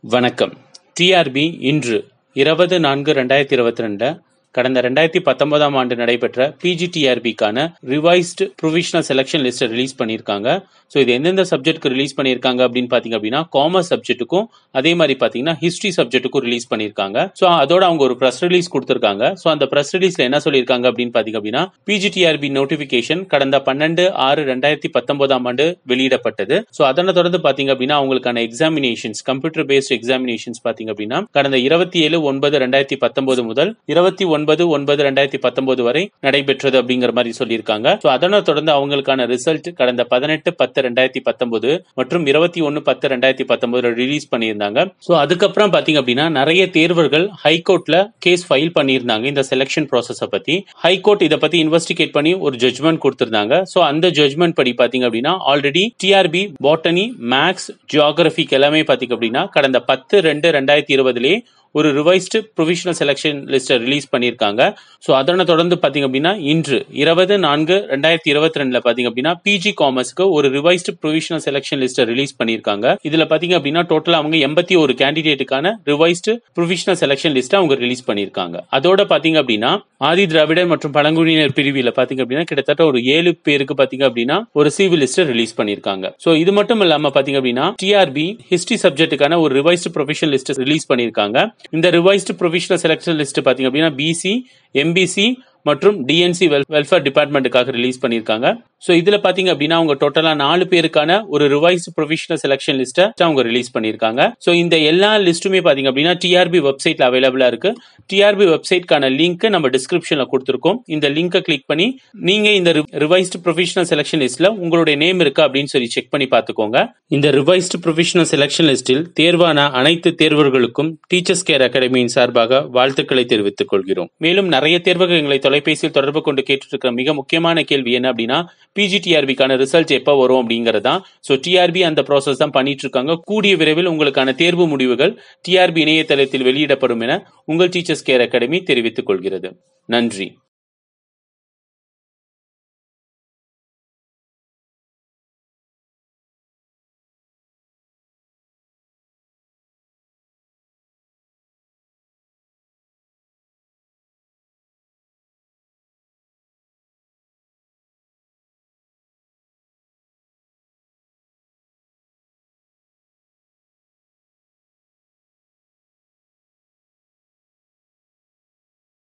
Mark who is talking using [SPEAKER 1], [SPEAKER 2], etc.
[SPEAKER 1] வணக்கம் டிஆர்பி இன்று இருபது நான்கு ரெண்டாயிரத்தி இருபத்தி ரெண்டு கடந்த ரெண்டாயிரத்தி பத்தொன்பதாம் ஆண்டு நடைபெற்ற பிஜிடிஆர்பிக்கான ரிவைஸ்டு ப்ரொவிஷனல் செலெக்ஷன் லிஸ்ட்டை ரிலீஸ் பண்ணியிருக்காங்க ஸோ இது எந்தெந்த சப்ஜெக்ட்க்கு ரிலீஸ் பண்ணியிருக்காங்க அப்படின்னு பார்த்தீங்க அப்படின்னா காமர்ஸ் சப்ஜெக்ட்டுக்கும் அதே மாதிரி பார்த்தீங்கன்னா ஹிஸ்ட்ரி சப்ஜெக்ட்டுக்கும் ரிலீஸ் பண்ணியிருக்காங்க ஸோ அதோட அவங்க ஒரு ப்ரெஸ் ரிலீஸ் கொடுத்துருக்காங்க ஸோ அந்த ப்ரெஸ் ரிலீஸ்ல என்ன சொல்லியிருக்காங்க அப்படின்னு பார்த்தீங்க அப்படின்னா பிஜிடிஆர்பி நோட்டிஃபிகேஷன் கடந்த பன்னெண்டு ஆறு ரெண்டாயிரத்தி பத்தொன்பதாம் ஆண்டு வெளியிடப்பட்டது ஸோ அதனை தொடர்ந்து பார்த்தீங்க அப்படின்னா அவங்களுக்கான எக்ஸாமினேஷன்ஸ் கம்ப்யூட்டர் பேஸ்ட் எக்ஸாமினேஷன்ஸ் பார்த்தீங்க அப்படின்னா கடந்த இருபத்தி ஏழு ஒன்பது ரெண்டாயிரத்தி பத்தொன்பது முதல் இருபத்தி ஒன்பது ஒன்பது ரெண்டாயிரத்தி பத்தொன்பது வரை நடைபெற்றது அப்படிங்கிற மாதிரி சொல்லியிருக்காங்க ஸோ அதனை தொடர்ந்து அவங்களுக்கான ரிசல்ட் கடந்த பதினெட்டு பத்து ரெண்டாயிரத்தி பத்தொன்பது மற்றும் இருபத்தி ஒன்னு பத்து ரெண்டாயிரத்தி பத்தொன்பதுல ரிலீஸ் பண்ணியிருந்தாங்க ஸோ அதுக்கப்புறம் பாத்தீங்க அப்படின்னா நிறைய தேர்வர்கள் ஹைகோர்ட்ல கேஸ் ஃபைல் பண்ணியிருந்தாங்க இந்த செலெக்ஷன் ப்ராசஸை பத்தி ஹைகோர்ட் இதை பத்தி இன்வெஸ்டிகேட் பண்ணி ஒரு ஜட்மெண்ட் கொடுத்திருந்தாங்க ஸோ அந்த ஜட்மெண்ட் படி பாத்தீங்க அப்படின்னா already TRB botany maths geographic எல்லாமே பாத்தீங்க அப்படின்னா கடந்த பத்து ரெண்டு ரெண்டாயிரத்தி இருபதுலேயே ஒரு ரிவைஸ்டு ப்ரொவிஷனல் செலெக்ஷன் லிஸ்ட்டை ரிலீஸ் பண்ணியிருக்காங்க ஸோ அதனை தொடர்ந்து பார்த்தீங்க அப்படின்னா இன்று இருபது நான்கு ரெண்டாயிரத்தி இருபத்தி ரெண்டுல பார்த்தீங்க அப்படின்னா பிஜி காமர்ஸ்க்கு ஒரு ரிவைஸ்டு ப்ரொவிஷனல் செலெக்ஷன் லிஸ்ட்டை ரிலீஸ் பண்ணியிருக்காங்க இதுல பார்த்தீங்க அப்படின்னா டோட்டலாக அவங்க எண்பத்தி ஒரு கேண்டிடேட்டுக்கான ரிவைஸ்டு ப்ரொவிஷனல் செலெக்ஷன் லிஸ்ட்டை அவங்க ரிலீஸ் பண்ணியிருக்காங்க அதோட பார்த்தீங்க அப்படின்னா ஆதி திராவிடர் மற்றும் பழங்குடியினர் பிரிவில் பார்த்தீங்க அப்படின்னா கிட்டத்தட்ட ஒரு ஏழு பேருக்கு பார்த்தீங்க அப்படின்னா ஒரு சிவி லிஸ்ட்டை ரிலீஸ் பண்ணியிருக்காங்க ஸோ இது மட்டும் இல்லாமல் பார்த்தீங்க அப்படின்னா டிஆர்பி ஹிஸ்டரி சப்ஜெக்ட்டுக்கான ஒரு ரிவைஸ்டு ப்ரொஃபஷனல் லிஸ்ட் ரிலீஸ் பண்ணியிருக்காங்க இந்த ரிவைஸ்டு ப்ரொவிஷனல் செலெக்ஷன் லிஸ்ட் பாத்தீங்க அப்படின்னா பிசி எம்பிசி மற்றும் டிஎன்சி வெல்ஃபேர் டிபார்ட்மெண்ட்டுக்காக ரிலீஸ் பண்ணியிருக்காங்க ஸோ இதுல பாத்தீங்க அப்படின்னா அவங்க டோட்டலா நாலு பேருக்கான ஒரு ரிவைஸ் ப்ரொவிஷனல் செலெக்ஷன் லிஸ்ட்டை அவங்க ரிலீஸ் பண்ணியிருக்காங்க ஸோ இந்த எல்லா லிஸ்ட்டுமே பாத்தீங்க அப்படின்னா டிஆர்பி வெப்சைட்ல அவைலபிளா இருக்கு டிஆர்பி வெப்சைட்கான லிங்க் நம்ம டிஸ்கிரிப்ஷன்ல கொடுத்துருக்கோம் இந்த லிங்கை கிளிக் பண்ணி நீங்க இந்த ரிவைஸ்டு ப்ரொவிஷனல் செலெக்ஷன் லிஸ்ட்ல உங்களுடைய நேம் இருக்கா அப்படின்னு சொல்லி செக் பண்ணி பார்த்துக்கோங்க இந்த ரிவைஸ்டு ப்ரொவிஷனல் செலெக்ஷன் லிஸ்டில் தேர்வான அனைத்து தேர்வர்களுக்கும் டீச்சர்ஸ் கேர் அகாடமியின் சார்பாக வாழ்த்துக்களை தெரிவித்துக் கொள்கிறோம் மேலும் நிறைய தேர்வுகள் எங்களை தொலைபேசியில் தொடர்பு கொண்டு கேட்டுட்டு இருக்கிற மிக முக்கியமான கேள்வி என்ன அப்படின்னா பிஜிடிஆர்பிக்கான ரிசல்ட் எப்போ வரும் அப்படிங்கிறது தான் ஸோ டிஆர்பி அந்த ப்ராசஸ் தான் பண்ணிட்டு இருக்காங்க கூடிய விரைவில் உங்களுக்கான தேர்வு முடிவுகள் டிஆர்பி இணையதளத்தில் வெளியிடப்படும் என உங்கள் டீச்சர்ஸ் கேர் அகாடமி தெரிவித்துக் கொள்கிறது நன்றி